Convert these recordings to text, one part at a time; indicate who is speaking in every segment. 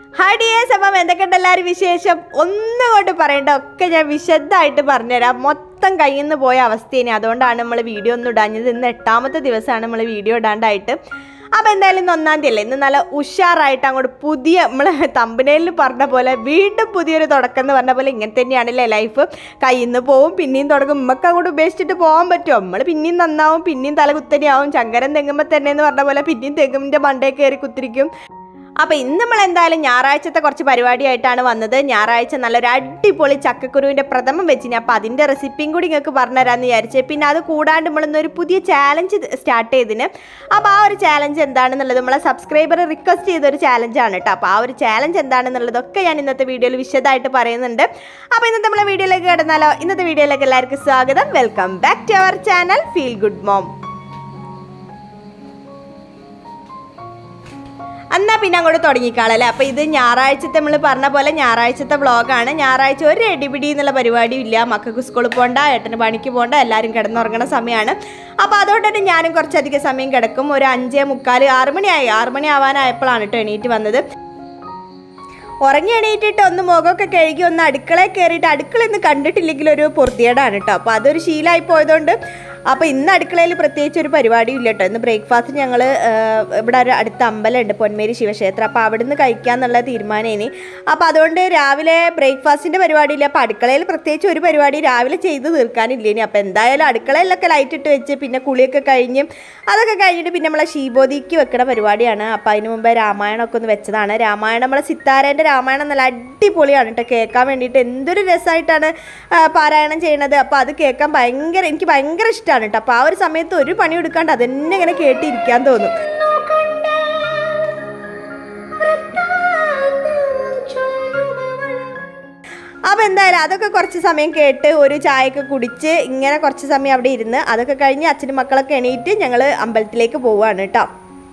Speaker 1: hi dears അപ്പം എന്തൊക്കെയുണ്ട് എല്ലാവരും വിശേഷം ഒന്നും കൊണ്ട് പറയണ്ട ഒക്കെ ഞാൻ വിശദമായിട്ട് പറഞ്ഞുതരാം മൊത്തം കയ്യിൽ നിന്ന് പോയ അവസ്ഥയാണ് അതുകൊണ്ടാണ് നമ്മൾ വീഡിയോ ഒന്നും ഇടാഞ്ഞത് ഇന്ന് എട്ടാമത്തെ ദിവസമാണ് നമ്മൾ വീഡിയോ ഇടാണ്ടായിട്ട് അപ്പോൾ എന്തായാലും ഇന്ന് ഒന്നാം തീയതി അല്ലേ ഇന്ന് നല്ല ഉഷാറായിട്ട് അങ്ങോട്ട് പുതിയ നമ്മൾ തമ്പനയിൽ പറഞ്ഞ പോലെ വീണ്ടും പുതിയൊരു തുടക്കം എന്ന് പറഞ്ഞ പോലെ ഇങ്ങനെ തന്നെയാണല്ലേ ലൈഫ് കയ്യിൽ നിന്ന് പോവും പിന്നെയും തുടങ്ങും നമുക്ക് അങ്ങോട്ട് ഉപേക്ഷിച്ചിട്ട് പോകാൻ പറ്റുമോ നമ്മൾ പിന്നെയും നന്നാവും പിന്നെയും തല കുത്തനെയാവും ചങ്കരൻ തെങ്ങുമ്പോൾ തന്നെ എന്ന് പറഞ്ഞ പോലെ പിന്നെയും തെങ്ങുമിൻ്റെ മണ്ടേ കയറി കുത്തിരിക്കും അപ്പോൾ ഇന്ന് നമ്മൾ എന്തായാലും ഞായറാഴ്ചത്തെ കുറച്ച് പരിപാടിയായിട്ടാണ് വന്നത് ഞായറാഴ്ച നല്ലൊരു അടിപൊളി ചക്കക്കുരുവിൻ്റെ പ്രഥമം വെച്ചിന് അപ്പോൾ അതിൻ്റെ റെസിപ്പിയും കൂടി നിങ്ങൾക്ക് പറഞ്ഞുതരാമെന്ന് വിചാരിച്ച് പിന്നെ അത് കൂടാണ്ട് നമ്മളിന്നൊരു പുതിയ ചാലഞ്ച് സ്റ്റാർട്ട് ചെയ്തിന് അപ്പോൾ ആ ഒരു ചാലഞ്ച് എന്താണെന്നുള്ളത് നമ്മളെ സബ്സ്ക്രൈബർ റിക്വസ്റ്റ് ചെയ്തൊരു ചാലഞ്ചാണ് കേട്ടോ അപ്പോൾ ആ ഒരു ചാലഞ്ച് എന്താണെന്നുള്ളതൊക്കെ ഞാൻ ഇന്നത്തെ വീഡിയോയിൽ വിശദമായിട്ട് പറയുന്നുണ്ട് അപ്പോൾ ഇന്നത്തെ നമ്മളെ വീഡിയോയിലേക്ക് കിടന്നാലോ ഇന്നത്തെ വീഡിയോയിലേക്ക് എല്ലാവർക്കും സ്വാഗതം welcome back to our channel feel good mom എന്നാൽ പിന്നെ അങ്ങോട്ട് തുടങ്ങിക്കാളല്ലേ അപ്പോൾ ഇത് ഞായറാഴ്ചത്തെ നമ്മൾ പറഞ്ഞ പോലെ ഞായറാഴ്ചത്തെ വ്ളോഗാണ് ഞായറാഴ്ച ഒരു എടിപിടി എന്നുള്ള പരിപാടിയും ഇല്ല മക്കൾക്ക് സ്കൂളിൽ പോകണ്ട ഏട്ടന് പണിക്ക് പോകണ്ട എല്ലാവരും കിടന്നുറങ്ങണ സമയമാണ് അപ്പോൾ അതുകൊണ്ട് തന്നെ ഞാനും കുറച്ചധികം സമയം കിടക്കും ഒരു അഞ്ചേ മുക്കാൽ ആറ് മണിയായി ആറ് മണി ആവാനായപ്പോഴാണ് കേട്ടോ എണീറ്റ് വന്നത് ഉറങ്ങി എണീറ്റിട്ട് ഒന്ന് മുഖമൊക്കെ കഴുകി ഒന്ന് അടുക്കളയിൽ കയറിയിട്ട് അടുക്കളയിൽ നിന്ന് കണ്ടിട്ടില്ലെങ്കിൽ ഒരു പൊറുതിയേടാണ് കേട്ടോ അപ്പോൾ അതൊരു ശീലമായി പോയതുകൊണ്ട് അപ്പോൾ ഇന്ന് അടുക്കളയിൽ പ്രത്യേകിച്ച് ഒരു പരിപാടിയും ഇല്ല കേട്ടോ ഇന്ന് ബ്രേക്ക്ഫാസ്റ്റ് ഞങ്ങൾ ഇവിടെ ഒരു അടുത്ത അമ്പലമുണ്ട് പൊന്മേരി ശിവക്ഷേത്രം അപ്പോൾ അവിടെ നിന്ന് കഴിക്കാന്നുള്ള തീരുമാനം ഇനി അപ്പോൾ അതുകൊണ്ട് രാവിലെ ബ്രേക്ക്ഫാസ്റ്റിൻ്റെ പരിപാടിയില്ല അപ്പോൾ അടുക്കളയിൽ പ്രത്യേകിച്ച് ഒരു പരിപാടി രാവിലെ ചെയ്ത് തീർക്കാനില്ല ഇനി അപ്പോൾ എന്തായാലും അടുക്കളയിലൊക്കെ ലൈറ്റ് ഇട്ട് വെച്ച് പിന്നെ കുളിയൊക്കെ കഴിഞ്ഞ് അതൊക്കെ കഴിഞ്ഞിട്ട് പിന്നെ നമ്മളെ ശീബോധിക്ക് വെക്കുന്ന പരിപാടിയാണ് അപ്പോൾ അതിന് മുമ്പ് രാമായണമൊക്കെ ഒന്ന് വെച്ചതാണ് രാമായണം നമ്മളെ സിത്താരേൻ്റെ രാമായണം നല്ല അടിപൊളിയാണ് കേട്ടോ കേൾക്കാൻ വേണ്ടിയിട്ട് എന്തൊരു രസമായിട്ടാണ് ആ, പാരായണം ചെയ്യണത് അപ്പോൾ അത് കേൾക്കാൻ ഭയങ്കര എനിക്ക് ഭയങ്കര ഇഷ്ടമാണ് കേട്ടോ അപ്പോൾ ആ ഒരു സമയത്ത് ഒരു പണി എടുക്കാണ്ട് അതെന്നെ ഇങ്ങനെ കേട്ടിരിക്കാൻ തോന്നും അപ്പോൾ എന്തായാലും അതൊക്കെ കുറച്ച് സമയം കേട്ട് ഒരു ചായയൊക്കെ കുടിച്ച് ഇങ്ങനെ കുറച്ച് സമയം അവിടെ ഇരുന്ന് അതൊക്കെ കഴിഞ്ഞ് അച്ഛനും മക്കളൊക്കെ എണീറ്റ് ഞങ്ങൾ അമ്പലത്തിലേക്ക് പോവുകയാണ് കേട്ടോ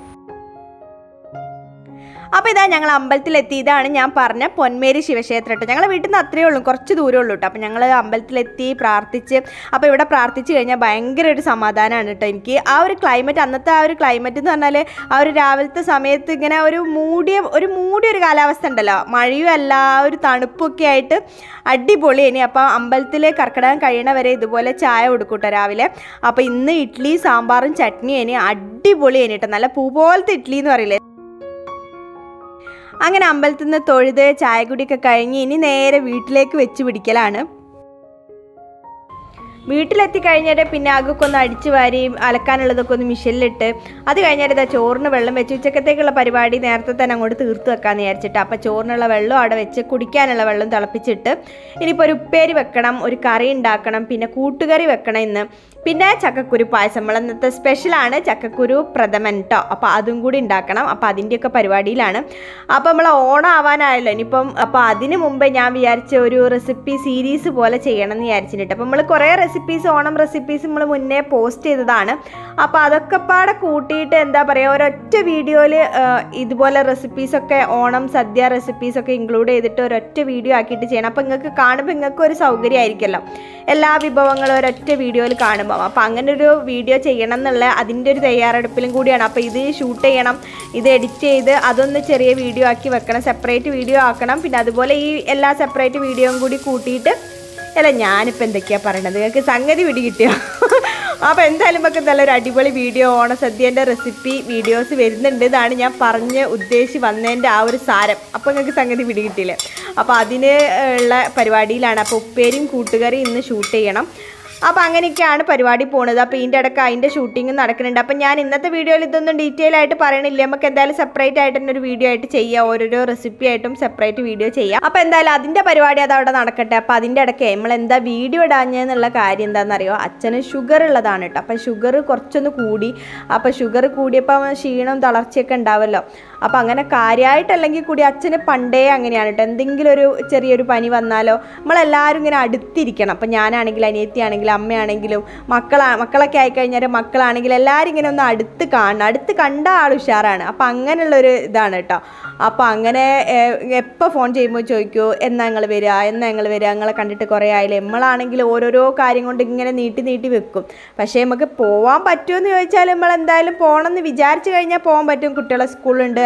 Speaker 1: അപ്പോൾ ഇതാ ഞങ്ങൾ അമ്പലത്തിലെത്തി ഇതാണ് ഞാൻ പറഞ്ഞ പൊന്മേരി ശിവക്ഷേത്രം കേട്ടോ ഞങ്ങളെ വീട്ടിൽ നിന്ന് അത്രയേ ഉള്ളൂ കുറച്ച് ദൂരമേ ഉള്ളൂ കേട്ടോ അപ്പോൾ ഞങ്ങൾ അമ്പലത്തിലെത്തി പ്രാർത്ഥിച്ച് അപ്പോൾ ഇവിടെ പ്രാർത്ഥിച്ച് കഴിഞ്ഞാൽ ഭയങ്കര ഒരു സമാധാനമാണ് കേട്ടോ എനിക്ക് ആ ഒരു ക്ലൈമറ്റ് അന്നത്തെ ആ ഒരു ക്ലൈമറ്റ് എന്ന് പറഞ്ഞാൽ ആ ഒരു രാവിലത്തെ സമയത്ത് ഇങ്ങനെ ഒരു മൂടിയ ഒരു മൂടിയ ഒരു കാലാവസ്ഥ ഉണ്ടല്ലോ മഴയും അല്ല ആ ഒരു തണുപ്പൊക്കെ ആയിട്ട് അടിപൊളിയാണ് അപ്പോൾ അമ്പലത്തിൽ കർക്കിടകം കഴിയണ വരെ ഇതുപോലെ ചായ കൊടുക്കും കേട്ടോ രാവിലെ അപ്പോൾ ഇന്ന് ഇഡ്ഡലി സാമ്പാറും ചട്നിയാണ് അടിപൊളിയാണ് കേട്ടോ നല്ല പൂ പോലത്തെ ഇഡ്ഡലി എന്ന് പറയില്ലേ അങ്ങനെ അമ്പലത്തിൽ നിന്ന് തൊഴുത് ചായ കുടിയൊക്കെ കഴിഞ്ഞ് ഇനി നേരെ വീട്ടിലേക്ക് വെച്ച് പിടിക്കലാണ് വീട്ടിലെത്തി കഴിഞ്ഞിട്ട് പിന്നെ അകൊക്കെ ഒന്ന് അടിച്ചു വാരി അലക്കാനുള്ളതൊക്കെ ഒന്ന് മിഷനിലിട്ട് അത് കഴിഞ്ഞിട്ട് ഇതാ ചോറിന് വെള്ളം വെച്ച് ഉച്ചക്കത്തേക്കുള്ള പരിപാടി നേരത്തെ തന്നെ അങ്ങോട്ട് തീർത്ത് വെക്കാമെന്ന് വിചാരിച്ചിട്ട് അപ്പോൾ ചോറിനുള്ള വെള്ളം അവിടെ വെച്ച് കുടിക്കാനുള്ള വെള്ളം തിളപ്പിച്ചിട്ട് ഇനിയിപ്പോൾ ഒരു ഉപ്പേരി വെക്കണം ഒരു കറി ഉണ്ടാക്കണം പിന്നെ കൂട്ടുകറി വെക്കണം ഇന്ന് പിന്നെ ചക്കക്കുരു പായസം നമ്മൾ ഇന്നത്തെ സ്പെഷ്യലാണ് ചക്കക്കുരു പ്രഥമൻ കേട്ടോ അപ്പോൾ അതും കൂടി ഉണ്ടാക്കണം അപ്പോൾ അതിൻ്റെയൊക്കെ പരിപാടിയിലാണ് അപ്പോൾ നമ്മൾ ഓണം ആവാനായല്ലോ ഇനിയിപ്പം അപ്പോൾ അതിന് മുമ്പേ ഞാൻ വിചാരിച്ച ഒരു റെസിപ്പി സീരീസ് പോലെ ചെയ്യണം എന്ന് വിചാരിച്ചിട്ട് അപ്പോൾ നമ്മൾ കുറേ റെസിപ്പീസ് ഓണം റെസിപ്പീസ് നമ്മൾ മുന്നേ പോസ്റ്റ് ചെയ്തതാണ് അപ്പോൾ അതൊക്കെ പാടെ കൂട്ടിയിട്ട് എന്താ പറയുക ഒരൊറ്റ വീഡിയോയിൽ ഇതുപോലെ റെസിപ്പീസൊക്കെ ഓണം സദ്യ റെസിപ്പീസൊക്കെ ഇൻക്ലൂഡ് ചെയ്തിട്ട് ഒരൊറ്റ വീഡിയോ ആക്കിയിട്ട് ചെയ്യണം അപ്പോൾ നിങ്ങൾക്ക് കാണുമ്പോൾ നിങ്ങൾക്ക് ഒരു സൗകര്യമായിരിക്കുമല്ലോ എല്ലാ വിഭവങ്ങളും ഒരൊറ്റ വീഡിയോയിൽ കാണുമ്പോൾ അപ്പോൾ അങ്ങനെ ഒരു വീഡിയോ ചെയ്യണം എന്നുള്ള അതിൻ്റെ ഒരു തയ്യാറെടുപ്പിലും കൂടിയാണ് അപ്പോൾ ഇത് ഷൂട്ട് ചെയ്യണം ഇത് എഡിറ്റ് ചെയ്ത് അതൊന്ന് ചെറിയ വീഡിയോ ആക്കി വെക്കണം സെപ്പറേറ്റ് വീഡിയോ ആക്കണം പിന്നെ അതുപോലെ ഈ എല്ലാ സെപ്പറേറ്റ് വീഡിയോയും കൂടി കൂട്ടിയിട്ട് അല്ല ഞാനിപ്പോൾ എന്തൊക്കെയാണ് പറയണത് നിങ്ങൾക്ക് സംഗതി പിടി കിട്ടിയോ അപ്പോൾ എന്തായാലും നമുക്ക് നല്ലൊരു അടിപൊളി വീഡിയോ ഓണസദ്യേൻ്റെ റെസിപ്പി വീഡിയോസ് വരുന്നുണ്ട് ഇതാണ് ഞാൻ പറഞ്ഞ് ഉദ്ദേശിച്ച് വന്നതിൻ്റെ ആ ഒരു സാരം അപ്പോൾ നിങ്ങൾക്ക് സംഗതി പിടി കിട്ടിയില്ലേ അപ്പോൾ അതിന് ഉള്ള പരിപാടിയിലാണ് അപ്പോൾ ഉപ്പേരിയും കൂട്ടുകറിയും ഇന്ന് ഷൂട്ട് ചെയ്യണം അപ്പോൾ അങ്ങനെയൊക്കെയാണ് പരിപാടി പോണത് അപ്പോൾ ഇതിൻ്റെ ഇടയ്ക്ക് അതിൻ്റെ ഷൂട്ടിംഗ് നടക്കുന്നുണ്ട് അപ്പോൾ ഞാൻ ഇന്നത്തെ വീഡിയോയിൽ ഇതൊന്നും ഡീറ്റെയിൽ ആയിട്ട് പറയണില്ല നമുക്ക് എന്തായാലും സെപ്പറേറ്റ് ആയിട്ട് തന്നെ ഒരു വീഡിയോ ആയിട്ട് ചെയ്യാം ഓരോരോ റെസിപ്പി ആയിട്ടും സെപ്പറേറ്റ് വീഡിയോ ചെയ്യാം അപ്പോൾ എന്തായാലും അതിൻ്റെ പരിപാടി അത് അവിടെ നടക്കട്ടെ അപ്പോൾ അതിൻ്റെ ഇടയ്ക്ക് നമ്മൾ എന്താ വീഡിയോ ഇടാഞ്ഞെന്നുള്ള കാര്യം എന്താണെന്നറിയോ അച്ഛന് ഷുഗർ ഉള്ളതാണ് കേട്ടോ അപ്പോൾ ഷുഗർ കുറച്ചൊന്ന് കൂടി അപ്പോൾ ഷുഗർ കൂടിയപ്പോൾ ക്ഷീണം തളർച്ചയൊക്കെ ഉണ്ടാവല്ലോ അപ്പോൾ അങ്ങനെ കാര്യമായിട്ടല്ലെങ്കിൽ കൂടി അച്ഛന് പണ്ടേ അങ്ങനെയാണ് കേട്ടോ എന്തെങ്കിലും ഒരു ചെറിയൊരു പനി വന്നാലോ നമ്മളെല്ലാവരും ഇങ്ങനെ അടുത്തിരിക്കണം അപ്പോൾ ഞാനാണെങ്കിലും അനിയത്തിയാണെങ്കിലും അമ്മയാണെങ്കിലും മക്കളാ മക്കളൊക്കെ ആയിക്കഴിഞ്ഞാൽ മക്കളാണെങ്കിലും എല്ലാവരും ഇങ്ങനെ ഒന്ന് അടുത്ത് കാണണം അടുത്ത് കണ്ട ആൾ ഉഷാറാണ് അപ്പോൾ അങ്ങനെയുള്ളൊരു ഇതാണ് കേട്ടോ അപ്പോൾ അങ്ങനെ എപ്പോൾ ഫോൺ ചെയ്യുമ്പോൾ ചോദിക്കൂ എന്നാ ഞങ്ങൾ വരിക എന്നാ ഞങ്ങൾ വരിക ഞങ്ങളെ കണ്ടിട്ട് കുറേ ആയില്ലേ നമ്മളാണെങ്കിൽ ഓരോരോ കാര്യം കൊണ്ട് ഇങ്ങനെ നീട്ടി നീട്ടി വെക്കും പക്ഷേ നമുക്ക് പോകാൻ പറ്റുമെന്ന് ചോദിച്ചാൽ നമ്മൾ എന്തായാലും പോകണമെന്ന് വിചാരിച്ചു കഴിഞ്ഞാൽ പോകാൻ പറ്റും കുട്ടികളെ സ്കൂളുണ്ട്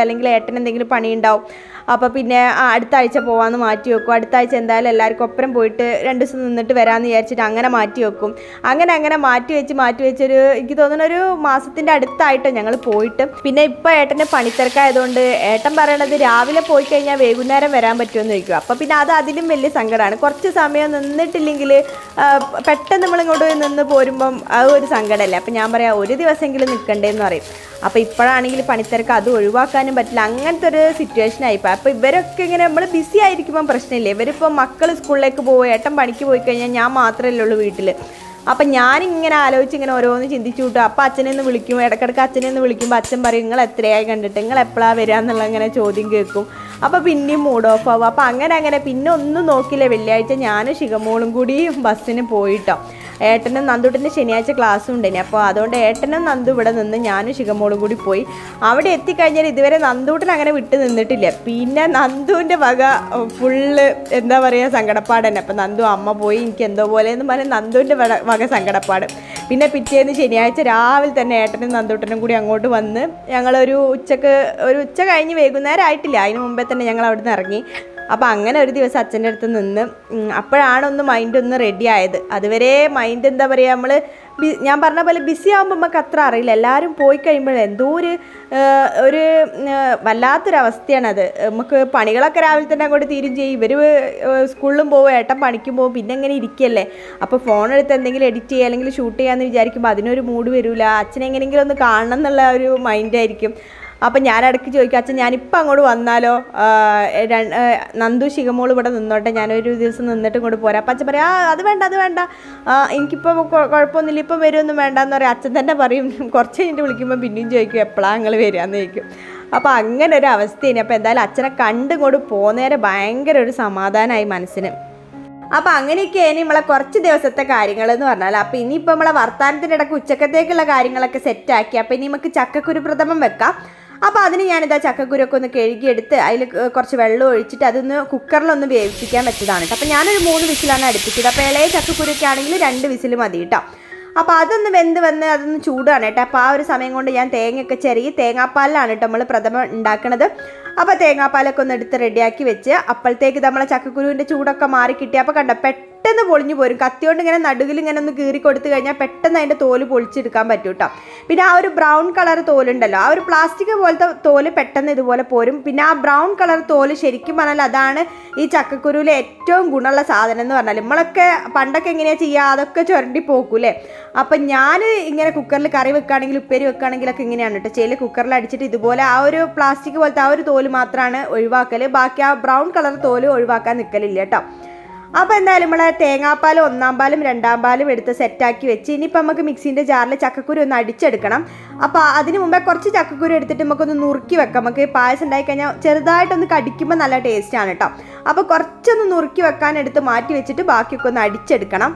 Speaker 1: അല്ലെങ്കിൽ ഏട്ടൻ എന്തെങ്കിലും പണി ഉണ്ടാവും അപ്പോൾ പിന്നെ ആ, അടുത്ത ആഴ്ച പോകാമെന്ന് മാറ്റി വെക്കും അടുത്ത ആഴ്ച എന്തായാലും എല്ലാവർക്കും ഒപ്പരം പോയിട്ട് രണ്ട് ദിവസം നിന്നിട്ട് വരാമെന്ന് വിചാരിച്ചിട്ട് അങ്ങനെ മാറ്റി വെക്കും അങ്ങനെ അങ്ങനെ മാറ്റി വെച്ച് മാറ്റി വെച്ചൊരു എനിക്ക് തോന്നുന്ന ഒരു മാസത്തിൻ്റെ അടുത്തായിട്ടോ ഞങ്ങൾ പോയിട്ട് പിന്നെ ഇപ്പോൾ ഏട്ടൻ്റെ പണിത്തിരക്കായതുകൊണ്ട് ഏട്ടൻ പറയണത് രാവിലെ പോയി കഴിഞ്ഞാൽ വൈകുന്നേരം വരാൻ പറ്റുമെന്ന് ചോദിക്കും അപ്പോൾ പിന്നെ അത് അതിലും വലിയ സങ്കടമാണ് കുറച്ച് സമയം നിന്നിട്ടില്ലെങ്കിൽ ആ, പെട്ടെന്ന് നമ്മളിങ്ങോട്ട് നിന്ന് പോരുമ്പം അത് ഒരു സങ്കടമല്ലേ അപ്പം ഞാൻ പറയാം ഒരു ദിവസമെങ്കിലും നിൽക്കണ്ടേന്ന് പറയും അപ്പോൾ ഇപ്പോഴാണെങ്കിൽ പണിത്തിരക്ക് അത് ഒഴിവാക്കാനും പറ്റില്ല അങ്ങനത്തെ ഒരു സിറ്റുവേഷൻ ആയിപ്പോൾ അപ്പോൾ ഇവരൊക്കെ ഇങ്ങനെ നമ്മൾ ബിസി ആയിരിക്കുമ്പോൾ പ്രശ്നമില്ല ഇവരിപ്പോൾ മക്കൾ സ്കൂളിലേക്ക് പോകും ഏട്ടൻ പണിക്ക് പോയി കഴിഞ്ഞാൽ ഞാൻ മാത്രമല്ലേ ഉള്ളൂ വീട്ടിൽ അപ്പം ഞാനിങ്ങനെ ആലോചിച്ച് ഇങ്ങനെ ഓരോന്ന് ചിന്തിച്ചു കൂട്ടും അപ്പം അച്ഛനെ ഒന്ന് വിളിക്കും ഇടയ്ക്കിടയ്ക്ക് അച്ഛനെ ഒന്ന് വിളിക്കുമ്പോൾ അച്ഛൻ പറയും നിങ്ങൾ എത്രയായി കണ്ടിട്ട് നിങ്ങൾ എപ്പോഴാണ് വരിക എന്നുള്ള ഇങ്ങനെ ചോദ്യം കേൾക്കും അപ്പോൾ പിന്നെയും മൂഡ് ഓഫ് ആവും അപ്പോൾ അങ്ങനെ അങ്ങനെ പിന്നെ ഒന്നും നോക്കില്ല വെള്ളിയാഴ്ച ഞാനും ശിഖമോളും കൂടി ബസ്സിന് പോയിട്ടോ ഏട്ടനും നന്ദുട്ടിൻ്റെ ശനിയാഴ്ച ക്ലാസ്സും ഉണ്ടേനി അപ്പോൾ അതുകൊണ്ട് ഏട്ടനും നന്ദു ഇവിടെ നിന്ന് ഞാനും ശിഖമോളും കൂടി പോയി അവിടെ എത്തിക്കഴിഞ്ഞാൽ ഇതുവരെ നന്ദൂട്ടൻ അങ്ങനെ വിട്ട് നിന്നിട്ടില്ല പിന്നെ നന്ദുവിൻ്റെ വക ഫുള്ള് എന്താ പറയുക സങ്കടപ്പാട് തന്നെ അപ്പം നന്ദു അമ്മ പോയി എനിക്ക് എന്തോ പോലെ എന്ന് പറഞ്ഞാൽ നന്ദുവിൻ്റെ വക വക സങ്കടപ്പാട് പിന്നെ പിറ്റേന്ന് ശനിയാഴ്ച രാവിലെ തന്നെ ഏട്ടനും നന്ദൂട്ടനും കൂടി അങ്ങോട്ട് വന്ന് ഞങ്ങളൊരു ഉച്ചക്ക് ഒരു ഉച്ച കഴിഞ്ഞ് വൈകുന്നേരം ആയിട്ടില്ല അതിന് മുമ്പേ തന്നെ ഞങ്ങൾ അവിടെ നിന്ന് ഇറങ്ങി അപ്പോൾ അങ്ങനെ ഒരു ദിവസം അച്ഛൻ്റെ അടുത്ത് നിന്ന് ഉം, അപ്പോഴാണ് ഒന്ന് മൈൻഡ് ഒന്ന് റെഡി ആയത് അതുവരെ മൈൻഡ് എന്താ പറയുക നമ്മൾ ഞാൻ പറഞ്ഞ പോലെ ബിസി ആകുമ്പോൾ നമുക്ക് അത്ര അറിയില്ല എല്ലാവരും പോയി കഴിയുമ്പോൾ എന്തോ ഒരു ആ, ഒരു ആ, വല്ലാത്തൊരവസ്ഥയാണത് നമുക്ക് പണികളൊക്കെ രാവിലെ തന്നെ അങ്ങോട്ട് തീരും ചെയ്യും ഇവർ സ്കൂളിലും പോകും ഏട്ടൻ പണിക്കും പോകും പിന്നെ എങ്ങനെ ഇരിക്കല്ലേ അപ്പോൾ ഫോൺ എടുത്ത് എന്തെങ്കിലും എഡിറ്റ് ചെയ്യുക അല്ലെങ്കിൽ ഷൂട്ട് ചെയ്യാമെന്ന് വിചാരിക്കുമ്പോൾ അതിനൊരു മൂഡ് വരില്ല അച്ഛനെ എങ്ങനെയെങ്കിലും ഒന്ന് കാണണം എന്നുള്ള ഒരു മൈൻഡായിരിക്കും അപ്പം ഞാൻ ഇടയ്ക്ക് ചോദിക്കും അച്ഛൻ ഞാനിപ്പോൾ അങ്ങോട്ട് വന്നാലോ ആ, ര- ആ, നന്ദു ശിഖമോൾ ഇവിടെ നിന്നോട്ടെ ഞാനൊരു ദിവസം നിന്നിട്ട് ഇങ്ങോട്ട് പോരാം അപ്പം അച്ഛൻ പറയും ആ അത് വേണ്ട അത് വേണ്ട ആ, എനിക്കിപ്പോൾ കൊ- കുഴപ്പമൊന്നുമില്ല ഇപ്പം വരുമൊന്നും വേണ്ടെന്ന് പറയും അച്ഛൻ തന്നെ പറയും കുറച്ച് കഴിഞ്ഞിട്ട് വിളിക്കുമ്പോൾ പിന്നെയും ചോദിക്കും എപ്പോഴാണ് നിങ്ങൾ വരികയെന്ന് ചോദിക്കും അപ്പോൾ അങ്ങനെ ഒരു അവസ്ഥയാണ് അപ്പോൾ എന്തായാലും അച്ഛനെ കണ്ടിങ്ങോട്ട് പോകുന്നേരം ഭയങ്കര ഒരു സമാധാനമായി മനസ്സിന് അപ്പോൾ അങ്ങനെയൊക്കെയാണ് നമ്മളെ കുറച്ച് ദിവസത്തെ കാര്യങ്ങൾ എന്ന് പറഞ്ഞാൽ അപ്പോൾ ഇനിയിപ്പോൾ നമ്മളെ വർത്താനത്തിൻ്റെ ഇടയ്ക്ക് ഉച്ചക്കത്തേക്കുള്ള കാര്യങ്ങളൊക്കെ സെറ്റാക്കി അപ്പോൾ ഇനി നമുക്ക് ചക്കക്കുരു പ്രഥമം വെക്കാം അപ്പോൾ അതിന് ഞാനിതാ ചക്കക്കുരൊക്കെ ഒന്ന് കഴുകിയെടുത്ത് അതിൽ കുറച്ച് വെള്ളം ഒഴിച്ചിട്ട് അതൊന്ന് കുക്കറിലൊന്ന് വേവിപ്പിക്കാൻ വെച്ചതാണ് കേട്ടോ അപ്പോൾ ഞാനൊരു മൂന്ന് വിസിലാണ് അടുപ്പിച്ചത് അപ്പോൾ ഇളയ ചക്കക്കുരൊക്കെ ആണെങ്കിൽ രണ്ട് വിസിൽ മതി കേട്ടോ അപ്പോൾ അതൊന്ന് വെന്ത് വന്ന് അതൊന്ന് ചൂടാണ് കേട്ടോ അപ്പോൾ ആ ഒരു സമയം കൊണ്ട് ഞാൻ തേങ്ങയൊക്കെ ചെറിയ തേങ്ങാപ്പാലിലാണ് കേട്ടോ നമ്മൾ പ്രഥമ ഉണ്ടാക്കണത് അപ്പോൾ തേങ്ങാപ്പാലൊക്കെ ഒന്ന് എടുത്ത് റെഡിയാക്കി വെച്ച് അപ്പോഴത്തേക്ക് നമ്മളെ ചക്കക്കുരുവിൻ്റെ ചൂടൊക്കെ മാറി കിട്ടി അപ്പോൾ കണ്ട പെട്ടെന്ന് പൊളിഞ്ഞു പോരും കത്തിയോണ്ട് ഇങ്ങനെ നടുകിൽ ഇങ്ങനെ ഒന്ന് കീറി കൊടുത്തു കഴിഞ്ഞാൽ പെട്ടെന്ന് അതിൻ്റെ തോല് പൊളിച്ചെടുക്കാൻ പറ്റും കേട്ടോ പിന്നെ ആ ഒരു ബ്രൗൺ കളർ തോലുണ്ടല്ലോ ആ ഒരു പ്ലാസ്റ്റിക് പോലത്തെ തോല് പെട്ടെന്ന് ഇതുപോലെ പോരും പിന്നെ ആ ബ്രൗൺ കളർ തോല് ശരിക്കും പറഞ്ഞാൽ അതാണ് ഈ ചക്കക്കുരുവിലെ ഏറ്റവും ഗുണമുള്ള സാധനം എന്ന് പറഞ്ഞാൽ നമ്മളൊക്കെ പണ്ടൊക്കെ എങ്ങനെയാണ് ചെയ്യുക അതൊക്കെ ചുരണ്ടി പോക്കൂലേ അപ്പം ഞാൻ ഇങ്ങനെ കുക്കറിൽ കറി വെക്കുകയാണെങ്കിൽ ഉപ്പേരി വെക്കുകയാണെങ്കിലൊക്കെ ഇങ്ങനെയാണ് കേട്ടോ ചെയ്യൽ കുക്കറിൽ അടിച്ചിട്ട് ഇതുപോലെ ആ ഒരു പ്ലാസ്റ്റിക് പോലത്തെ ആ ഒരു തോല് മാത്രമാണ് ഒഴിവാക്കൽ ബാക്കി ആ ബ്രൗൺ കളർ തോല് ഒഴിവാക്കാൻ നിൽക്കലില്ല കേട്ടോ അപ്പോൾ എന്തായാലും നമ്മളെ തേങ്ങാപ്പാലും ഒന്നാം പാലും രണ്ടാം പാലും എടുത്ത് സെറ്റാക്കി വെച്ച് ഇനിയിപ്പോൾ നമുക്ക് മിക്സിൻ്റെ ജാറിൽ ചക്കക്കുരു ഒന്ന് അടിച്ചെടുക്കണം അപ്പോൾ അതിന് മുമ്പേ കുറച്ച് ചക്കക്കുരു എടുത്തിട്ട് നമുക്കൊന്ന് നുറുക്കി വെക്കാം നമുക്ക് പായസം ഉണ്ടായി കഴിഞ്ഞാൽ ചെറുതായിട്ടൊന്ന് കടിക്കുമ്പോൾ നല്ല ടേസ്റ്റാണ് കേട്ടോ അപ്പോൾ കുറച്ചൊന്ന് നുറുക്കി വെക്കാൻ എടുത്ത് മാറ്റി വെച്ചിട്ട് ബാക്കിയൊക്കെ ഒന്ന് അടിച്ചെടുക്കണം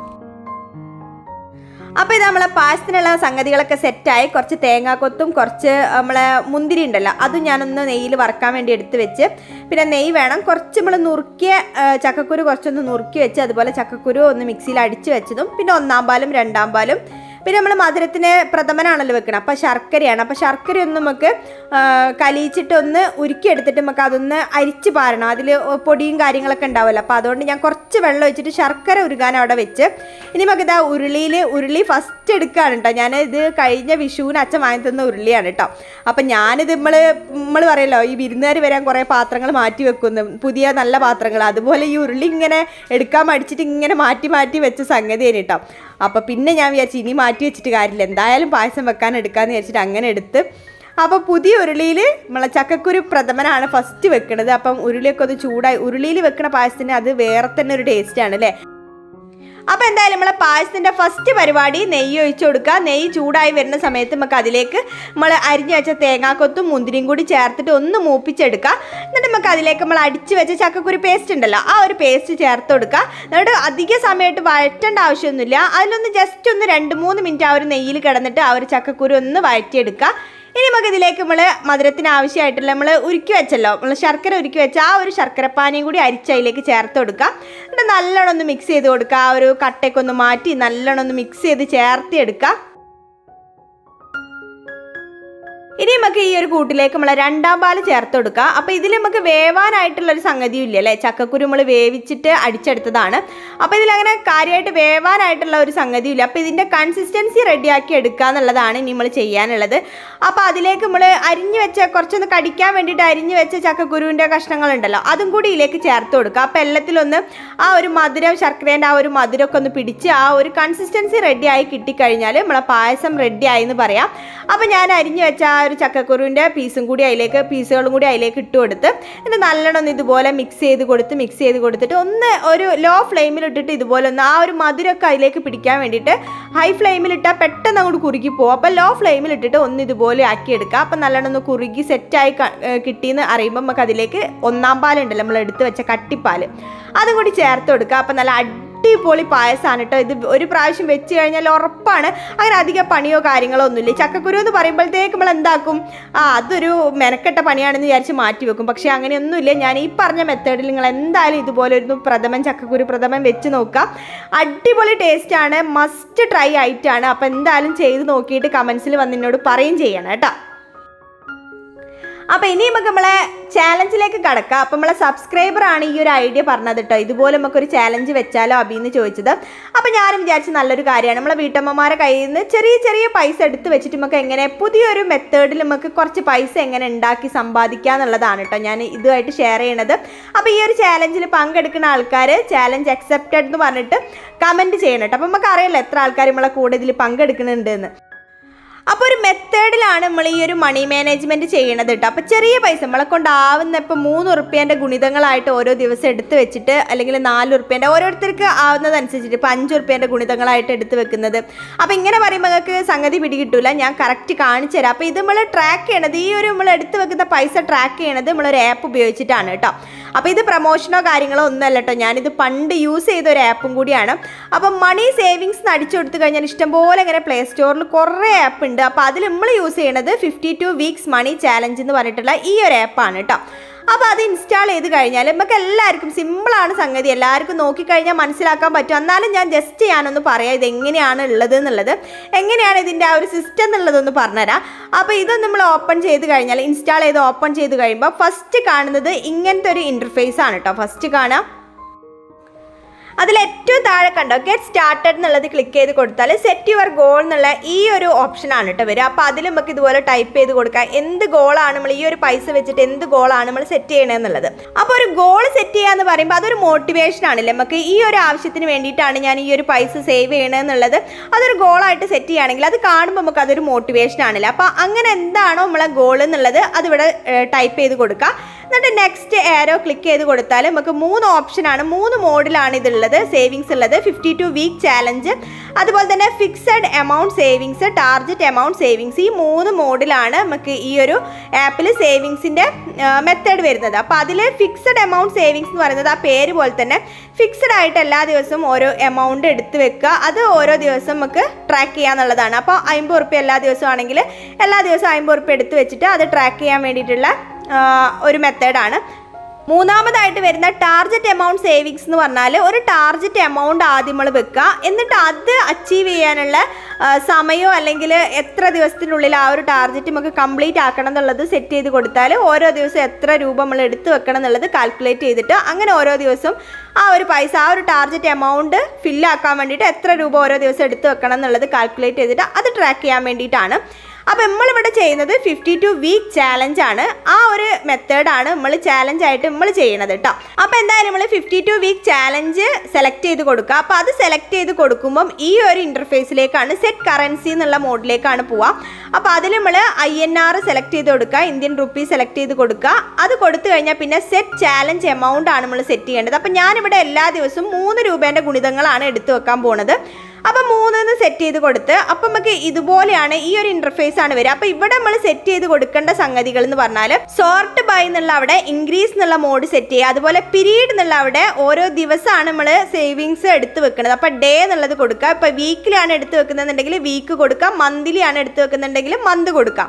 Speaker 1: അപ്പോൾ ഇത് നമ്മളെ പായസത്തിനുള്ള സംഗതികളൊക്കെ സെറ്റായി കുറച്ച് തേങ്ങാക്കൊത്തും കുറച്ച് നമ്മളെ മുന്തിരി ഉണ്ടല്ലോ അതും ഞാനൊന്ന് നെയ്യിൽ വറക്കാൻ വേണ്ടി എടുത്ത് വെച്ച് പിന്നെ നെയ്യ് വേണം കുറച്ച് നമ്മൾ നുറുക്കിയ ആ, ചക്കക്കുരു കുറച്ചൊന്ന് നുറുക്കി വെച്ച് അതുപോലെ ചക്കക്കുരു ഒന്ന് മിക്സിയിൽ അടിച്ച് വെച്ചതും പിന്നെ ഒന്നാം പാലും രണ്ടാം പാലും പിന്നെ നമ്മൾ മധുരത്തിന് പ്രഥമനാണല്ലോ വെക്കണം അപ്പോൾ ശർക്കരയാണ് അപ്പോൾ ശർക്കര ഒന്ന് നമുക്ക് ആ, കലിയിച്ചിട്ട് ഒന്ന് ഉരുക്കിയെടുത്തിട്ട് നമുക്ക് അതൊന്ന് അരിച്ച് പാരണം അതിൽ പൊടിയും കാര്യങ്ങളൊക്കെ ഉണ്ടാവുമല്ലോ അപ്പോൾ അതുകൊണ്ട് ഞാൻ കുറച്ച് വെള്ളം ഒഴിച്ചിട്ട് ശർക്കര ഉരുകാൻ അവിടെ വെച്ച് ഇനി നമുക്ക് ഇതാ ഉരുളിയിൽ ഉരുളി ഫസ്റ്റ് എടുക്കുകയാണ് കേട്ടോ ഞാൻ ഇത് കഴിഞ്ഞ വിഷുവിന് അച്ഛൻ വാങ്ങി തന്ന ഉരുളിയാണ് കേട്ടോ അപ്പം ഞാനിത് നമ്മൾ നമ്മൾ പറയല്ലോ ഈ വിരുന്നുകാർ വരാൻ കുറേ പാത്രങ്ങൾ മാറ്റി വെക്കുന്നു പുതിയ നല്ല പാത്രങ്ങൾ അതുപോലെ ഈ ഉരുളി ഇങ്ങനെ എടുക്കാൻ മടിച്ചിട്ട് ഇങ്ങനെ മാറ്റി മാറ്റി വെച്ച സംഗതിയാണ് കേട്ടോ അപ്പോൾ പിന്നെ ഞാൻ വിചാരിച്ചു ഇനി മാറ്റി വെച്ചിട്ട് കാര്യമില്ല എന്തായാലും പായസം വെക്കാൻ എടുക്കാമെന്ന് വിചാരിച്ചിട്ട് അങ്ങനെ എടുത്ത് അപ്പോൾ പുതിയ ഉരുളിയിൽ നമ്മളെ ചക്കക്കുരു പ്രഥമനാണ് ഫസ്റ്റ് വെക്കുന്നത് അപ്പം ഉരുളിയൊക്കെ ഒന്ന് ചൂടായി ഉരുളിയിൽ വെക്കുന്ന പായസത്തിന് അത് വേറെ തന്നെ ഒരു ടേസ്റ്റാണ് അല്ലേ അപ്പോൾ എന്തായാലും നമ്മളെ പായസത്തിൻ്റെ ഫസ്റ്റ് പരിപാടി നെയ്യ് ഒഴിച്ചു കൊടുക്കുക നെയ്യ് ചൂടായി വരുന്ന സമയത്ത് നമുക്ക് അതിലേക്ക് നമ്മൾ അരിഞ്ഞു വെച്ച തേങ്ങാക്കൊത്തും മുന്തിരിയും കൂടി ചേർത്തിട്ട് ഒന്ന് മൂപ്പിച്ചെടുക്കുക എന്നിട്ട് നമുക്ക് അതിലേക്ക് നമ്മൾ അടിച്ച് വെച്ച ചക്കക്കുരു പേസ്റ്റ് ഉണ്ടല്ലോ ആ ഒരു പേസ്റ്റ് ചേർത്ത് കൊടുക്കുക എന്നിട്ട് അധിക സമയമായിട്ട് വഴറ്റേണ്ട ആവശ്യമൊന്നുമില്ല അതിലൊന്ന് ജസ്റ്റ് ഒന്ന് രണ്ട് മൂന്ന് മിനിറ്റ് ആ ഒരു നെയ്യിൽ കിടന്നിട്ട് ആ ഒരു ചക്കക്കുരു ഒന്ന് വഴറ്റിയെടുക്കുക ഇനി നമുക്ക് ഇതിലേക്ക് നമ്മൾ മധുരത്തിന് ആവശ്യമായിട്ടുള്ള നമ്മൾ ഉരുക്കി വെച്ചല്ലോ നമ്മൾ ശർക്കര ഉരുക്കി വെച്ച ആ ഒരു ശർക്കരപ്പാനിയും കൂടി അരിച്ച് അതിലേക്ക് ചേർത്ത് കൊടുക്കുക എന്നിട്ട് നല്ലോണം ഒന്ന് മിക്സ് ചെയ്ത് കൊടുക്കുക ആ ഒരു കട്ടയൊക്കെ ഒന്ന് മാറ്റി നല്ലോണം ഒന്ന് മിക്സ് ചെയ്ത് ചേർത്തി എടുക്കുക ഇനി നമുക്ക് ഈ ഒരു കൂട്ടിലേക്ക് നമ്മൾ രണ്ടാം പാല് ചേർത്ത് കൊടുക്കുക അപ്പോൾ ഇതിൽ നമുക്ക് വേവാനായിട്ടുള്ള ഒരു സംഗതിയും ഇല്ല അല്ലേ ചക്കക്കുരു നമ്മൾ വേവിച്ചിട്ട് അടിച്ചെടുത്തതാണ് അപ്പോൾ ഇതിലങ്ങനെ കാര്യമായിട്ട് വേവാനായിട്ടുള്ള ഒരു സംഗതിയും ഇല്ല അപ്പോൾ ഇതിൻ്റെ കൺസിസ്റ്റൻസി റെഡിയാക്കി എടുക്കുക എന്നുള്ളതാണ് ഇനി നമ്മൾ ചെയ്യാനുള്ളത് അപ്പോൾ അതിലേക്ക് നമ്മൾ അരിഞ്ഞു വെച്ച കുറച്ചൊന്ന് കടിക്കാൻ വേണ്ടിയിട്ട് അരിഞ്ഞു വെച്ച ചക്കക്കുരുവിൻ്റെ കഷ്ണങ്ങളുണ്ടല്ലോ അതും കൂടി ഇതിലേക്ക് ചേർത്ത് കൊടുക്കുക അപ്പോൾ എല്ലാത്തിലൊന്ന് ആ ഒരു മധുരം ശർക്കരേൻ്റെ ആ ഒരു മധുരമൊക്കെ ഒന്ന് പിടിച്ച് ആ ഒരു കൺസിസ്റ്റൻസി റെഡിയായി കിട്ടിക്കഴിഞ്ഞാൽ നമ്മളെ പായസം റെഡിയായി എന്ന് പറയാം അപ്പോൾ ഞാൻ അരിഞ്ഞു വെച്ച ആ ഒരു ചക്കക്കുരുവിൻ്റെ പീസും കൂടി അതിലേക്ക് പീസുകളും കൂടി അതിലേക്ക് ഇട്ട് കൊടുത്ത് എന്നിട്ട് നല്ലോണം ഒന്ന് ഇതുപോലെ മിക്സ് ചെയ്ത് കൊടുത്ത് മിക്സ് ചെയ്ത് കൊടുത്തിട്ട് ഒന്ന് ഒരു ലോ ഫ്ലെയിമിൽ ഇട്ടിട്ട് ഇതുപോലെ ഒന്ന് ആ ഒരു മധുരമൊക്കെ അതിലേക്ക് പിടിക്കാൻ വേണ്ടിയിട്ട് ഹൈ ഫ്ലെയിമിൽ ഇട്ടാൽ പെട്ടെന്ന് അങ്ങോട്ട് കുറുകി പോകും അപ്പോൾ ലോ ഫ്ലെയിമിൽ ഇട്ടിട്ട് ഒന്ന് ഇതുപോലെ ആക്കി എടുക്കുക അപ്പം നല്ലോണം ഒന്ന് കുറുകി സെറ്റായി കിട്ടിയെന്ന് അറിയുമ്പോൾ നമുക്ക് അതിലേക്ക് ഒന്നാം പാലുണ്ടല്ലോ നമ്മൾ എടുത്ത് വെച്ച കട്ടിപ്പാൽ അതും കൂടി ചേർത്ത് കൊടുക്കുക അപ്പം നല്ല അടിപൊളി പായസമാണ് കേട്ടോ ഇത് ഒരു പ്രാവശ്യം വെച്ച് കഴിഞ്ഞാൽ ഉറപ്പാണ് അങ്ങനെ അധികം പണിയോ കാര്യങ്ങളോ ഒന്നുമില്ല ഈ ചക്കക്കുരു എന്ന് പറയുമ്പോഴത്തേക്ക് നമ്മൾ എന്താക്കും ആ അതൊരു മെനക്കെട്ട പണിയാണെന്ന് വിചാരിച്ച് മാറ്റി വെക്കും പക്ഷേ അങ്ങനെയൊന്നുമില്ല ഞാൻ ഈ പറഞ്ഞ മെത്തേഡിൽ നിങ്ങൾ എന്തായാലും ഇതുപോലെ ഒരു പ്രഥമൻ ചക്കക്കുരു പ്രഥമൻ വെച്ച് നോക്കുക അടിപൊളി ടേസ്റ്റാണ് മസ്റ്റ് ട്രൈ ആയിട്ടാണ് അപ്പോൾ എന്തായാലും ചെയ്ത് നോക്കിയിട്ട് കമൻസിൽ വന്ന് എന്നോട് പറയും ചെയ്യണം കേട്ടോ അപ്പോൾ ഇനി നമുക്ക് നമ്മളെ ചാലഞ്ചിലേക്ക് കടക്കാം അപ്പോൾ നമ്മളെ സബ്സ്ക്രൈബർ ആണ് ഈ ഒരു ഐഡിയ പറഞ്ഞത് കേട്ടോ ഇതുപോലെ നമുക്കൊരു ചാലഞ്ച് വെച്ചാലോ അബിന്ന് ചോദിച്ചത് അപ്പോൾ ഞാനും വിചാരിച്ച നല്ലൊരു കാര്യമാണ് നമ്മളെ വീട്ടമ്മമാരെ കയ്യിൽ നിന്ന് ചെറിയ ചെറിയ പൈസ എടുത്ത് വെച്ചിട്ട് നമുക്ക് എങ്ങനെ പുതിയൊരു മെത്തേഡിൽ നമുക്ക് കുറച്ച് പൈസ എങ്ങനെ ഉണ്ടാക്കി സമ്പാദിക്കുക എന്നുള്ളതാണ് കേട്ടോ ഞാൻ ഇതുമായിട്ട് ഷെയർ ചെയ്യണത് അപ്പോൾ ഈ ഒരു ചാലഞ്ചിൽ പങ്കെടുക്കുന്ന ആൾക്കാർ ചാലഞ്ച് അക്സെപ്റ്റഡ് എന്ന് പറഞ്ഞിട്ട് കമൻറ്റ് ചെയ്യണം കേട്ടോ അപ്പോൾ നമുക്ക് അറിയില്ല എത്ര ആൾക്കാർ നമ്മളെ കൂടെ ഇതിൽ പങ്കെടുക്കുന്നുണ്ട് എന്ന് അപ്പോൾ ഒരു മെത്തേഡിലാണ് നമ്മൾ ഈ ഒരു മണി മാനേജ്മെൻറ്റ് ചെയ്യണത് കേട്ടോ അപ്പോൾ ചെറിയ പൈസ നമ്മളെ കൊണ്ടാവുന്ന ഇപ്പോൾ മൂന്ന് ഉറുപ്പ്യേൻ്റെ ഗുണിതങ്ങളായിട്ട് ഓരോ ദിവസം എടുത്ത് വെച്ചിട്ട് അല്ലെങ്കിൽ നാല് ഉറുപ്പ്യേൻ്റെ ഓരോരുത്തർക്ക് ആവുന്നതനുസരിച്ചിട്ട് ഇപ്പോൾ അഞ്ച് ഉറുപ്പ്യേൻ്റെ ഗുണിതങ്ങളായിട്ട് എടുത്ത് വെക്കുന്നത് അപ്പോൾ ഇങ്ങനെ പറയുമ്പോൾ നിങ്ങൾക്ക് സംഗതി പിടികിട്ടില്ല ഞാൻ കറക്റ്റ് കാണിച്ചു തരാം അപ്പോൾ ഇത് നമ്മൾ ട്രാക്ക് ചെയ്യണത് ഈ ഒരു നമ്മൾ എടുത്ത് വെക്കുന്ന പൈസ ട്രാക്ക് ചെയ്യണത് നമ്മളൊരു ആപ്പ് ഉപയോഗിച്ചിട്ടാണ് കേട്ടോ അപ്പോൾ ഇത് പ്രൊമോഷനോ കാര്യങ്ങളോ ഒന്നുമല്ല കേട്ടോ ഞാനിത് പണ്ട് യൂസ് ചെയ്ത ഒരു ആപ്പും കൂടിയാണ് അപ്പം മണി സേവിങ്സ് അടിച്ചു കൊടുത്തു കഴിഞ്ഞാൽ ഇഷ്ടംപോലെ ഇങ്ങനെ പ്ലേ സ്റ്റോറിൽ കുറേ ആപ്പ് ഉണ്ട് അപ്പോൾ അതിൽ നമ്മൾ യൂസ് ചെയ്യണത് fifty two weeks money challenge എന്ന് പറഞ്ഞിട്ടുള്ള ഈ ഒരു ആപ്പാണ് കേട്ടോ അപ്പോൾ അത് ഇൻസ്റ്റാൾ ചെയ്ത് കഴിഞ്ഞാൽ നമുക്ക് എല്ലാവർക്കും സിമ്പിളാണ് സംഗതി എല്ലാവർക്കും നോക്കിക്കഴിഞ്ഞാൽ മനസ്സിലാക്കാൻ പറ്റും എന്നാലും ഞാൻ ജസ്റ്റ് ഞാനൊന്ന് പറയാം ഇത് എങ്ങനെയാണ് ഉള്ളത് എന്നുള്ളത് എങ്ങനെയാണ് ഇതിൻ്റെ ആ ഒരു സിസ്റ്റം എന്നുള്ളതൊന്ന് പറഞ്ഞുതരാം അപ്പോൾ ഇത് നമ്മൾ ഓപ്പൺ ചെയ്ത് കഴിഞ്ഞാൽ ഇൻസ്റ്റാൾ ചെയ്ത് ഓപ്പൺ ചെയ്ത് കഴിയുമ്പോൾ ഫസ്റ്റ് കാണുന്നത് ഇങ്ങനത്തെ ഒരു ഇൻ്റർഫേസ് ആണ് കേട്ടോ ഫസ്റ്റ് കാണാം അതിൽ ഏറ്റവും താഴെ കണ്ടോ ഗെറ്റ് സ്റ്റാർട്ടഡ് എന്നുള്ളത് ക്ലിക്ക് ചെയ്ത് കൊടുത്താൽ സെറ്റ് യുവർ ഗോൾ എന്നുള്ള ഈ ഒരു ഓപ്ഷനാണ് കേട്ടോ വരിക അപ്പോൾ അതിൽ നമുക്ക് ഇതുപോലെ ടൈപ്പ് ചെയ്ത് കൊടുക്കാം എന്ത് ഗോളാണ് നമ്മൾ ഈ ഒരു പൈസ വെച്ചിട്ട് എന്ത് ഗോളാണ് നമ്മൾ സെറ്റ് ചെയ്യണമെന്നുള്ളത് അപ്പോൾ ഒരു ഗോൾ സെറ്റ് ചെയ്യുക എന്ന് പറയുമ്പോൾ അതൊരു മോട്ടിവേഷൻ ആണല്ലേ നമുക്ക് ഈ ഒരു ആവശ്യത്തിന് വേണ്ടിയിട്ടാണ് ഞാൻ ഈ ഒരു പൈസ സേവ് ചെയ്യണമെന്നുള്ളത് അതൊരു ഗോളായിട്ട് സെറ്റ് ചെയ്യുകയാണെങ്കിൽ അത് കാണുമ്പോൾ നമുക്ക് അതൊരു മോട്ടിവേഷൻ ആണല്ലേ അപ്പോൾ അങ്ങനെ എന്താണോ നമ്മളെ ഗോൾ എന്നുള്ളത് അതിവിടെ ടൈപ്പ് ചെയ്ത് കൊടുക്കുക എന്നിട്ട് നെക്സ്റ്റ് ഏരോ ക്ലിക്ക് ചെയ്ത് കൊടുത്താൽ നമുക്ക് മൂന്ന് ഓപ്ഷനാണ് മൂന്ന് മോഡിലാണ് ഇതുള്ളത് സേവിങ്സ് ഉള്ളത് ഫിഫ്റ്റി ടു വീക്ക് ചാലഞ്ച് അതുപോലെ തന്നെ fixed amount savings target amount savings ഈ മൂന്ന് മോഡിലാണ് നമുക്ക് ഈ ഒരു ആപ്പിൽ സേവിങ്സിൻ്റെ മെത്തേഡ് വരുന്നത് അപ്പോൾ അതിൽ ഫിക്സഡ് എമൗണ്ട് സേവിങ്സ് എന്ന് പറയുന്നത് ആ പേര് പോലെ തന്നെ ഫിക്സഡ് ആയിട്ട് എല്ലാ ദിവസവും ഓരോ എമൗണ്ട് എടുത്ത് വെക്കുക അത് ഓരോ ദിവസം നമുക്ക് ട്രാക്ക് ചെയ്യാന്നുള്ളതാണ് അപ്പോൾ അമ്പത് ഉറുപ്പ്യ എല്ലാ ദിവസവും ആണെങ്കിൽ എല്ലാ ദിവസവും അമ്പത് ഉറുപ്പ്യ എടുത്ത് വെച്ചിട്ട് അത് ട്രാക്ക് ചെയ്യാൻ വേണ്ടിയിട്ടുള്ള ആ, ഒരു മെത്തേഡാണ് മൂന്നാമതായിട്ട് വരുന്ന ടാർജറ്റ് എമൗണ്ട് സേവിങ്സ് എന്ന് പറഞ്ഞാൽ ഒരു ടാർജറ്റ് എമൗണ്ട് ആദ്യം നമ്മൾ വെക്കുക എന്നിട്ട് അത് അച്ചീവ് ചെയ്യാനുള്ള ആ, സമയമോ അല്ലെങ്കിൽ എത്ര ദിവസത്തിനുള്ളിൽ ആ ഒരു ടാർജറ്റ് നമുക്ക് കംപ്ലീറ്റ് ആക്കണം എന്നുള്ളത് സെറ്റ് ചെയ്ത് കൊടുത്താൽ ഓരോ ദിവസം എത്ര രൂപ നമ്മൾ എടുത്ത് വെക്കണം എന്നുള്ളത് കാൽക്കുലേറ്റ് ചെയ്തിട്ട് അങ്ങനെ ഓരോ ദിവസം ആ ഒരു പൈസ ആ ഒരു ടാർജറ്റ് എമൗണ്ട് ഫില്ലാക്കാൻ വേണ്ടിയിട്ട് എത്ര രൂപ ഓരോ ദിവസം എടുത്ത് വെക്കണം എന്നുള്ളത് കാൽക്കുലേറ്റ് ചെയ്തിട്ട് അത് ട്രാക്ക് ചെയ്യാൻ വേണ്ടിയിട്ടാണ് അപ്പോൾ നമ്മളിവിടെ ചെയ്യുന്നത് ഫിഫ്റ്റി ടു വീക്ക് ചാലഞ്ച് ആണ് ആ ഒരു മെത്തേഡാണ് നമ്മൾ ചാലഞ്ച് ആയിട്ട് നമ്മൾ ചെയ്യണത് കേട്ടോ അപ്പോൾ എന്തായാലും നമ്മൾ fifty two week challenge select ചെയ്ത് കൊടുക്കുക അപ്പോൾ അത് സെലക്ട് ചെയ്ത് കൊടുക്കുമ്പം ഈ ഒരു ഇൻ്റർഫേസിലേക്കാണ് സെറ്റ് കറൻസി എന്നുള്ള മോഡിലേക്കാണ് പോവുക അപ്പോൾ അതിൽ നമ്മൾ ഐ എൻ ആർ സെലക്ട് ചെയ്ത് കൊടുക്കുക ഇന്ത്യൻ റുപ്പീസ് സെലക്ട് ചെയ്ത് കൊടുക്കുക അത് കൊടുത്തു കഴിഞ്ഞാൽ പിന്നെ സെറ്റ് ചാലഞ്ച് എമൗണ്ട് ആണ് നമ്മൾ സെറ്റ് ചെയ്യേണ്ടത് അപ്പോൾ ഞാനിവിടെ എല്ലാ ദിവസവും മൂന്ന് രൂപേൻ്റെ ഗുണിതങ്ങളാണ് എടുത്തു വെക്കാൻ പോണത് അപ്പം മൂന്നിന്ന് സെറ്റ് ചെയ്ത് കൊടുത്ത് അപ്പം നമുക്ക് ഇതുപോലെയാണ് ഈ ഒരു ഇന്റർഫേസ് ആണ് വരിക അപ്പം ഇവിടെ നമ്മൾ സെറ്റ് ചെയ്ത് കൊടുക്കേണ്ട സംഗതികൾ എന്ന് പറഞ്ഞാൽ സോർട്ട് ബൈ എന്നുള്ള അവിടെ ഇൻക്രീസ് എന്നുള്ള മോഡ് സെറ്റ് ചെയ്യുക അതുപോലെ പീരീഡ് എന്നുള്ള അവിടെ ഓരോ ദിവസമാണ് നമ്മൾ സേവിങ്സ് എടുത്ത് വെക്കുന്നത് അപ്പം ഡേ എന്നുള്ളത് കൊടുക്കുക ഇപ്പം വീക്കിലാണ് എടുത്ത് വെക്കുന്നുണ്ടെങ്കിൽ വീക്ക് കൊടുക്കുക മന്ത്ലി ആണ് എടുത്ത് വെക്കുന്നുണ്ടെങ്കിൽ മന്ത് കൊടുക്കാം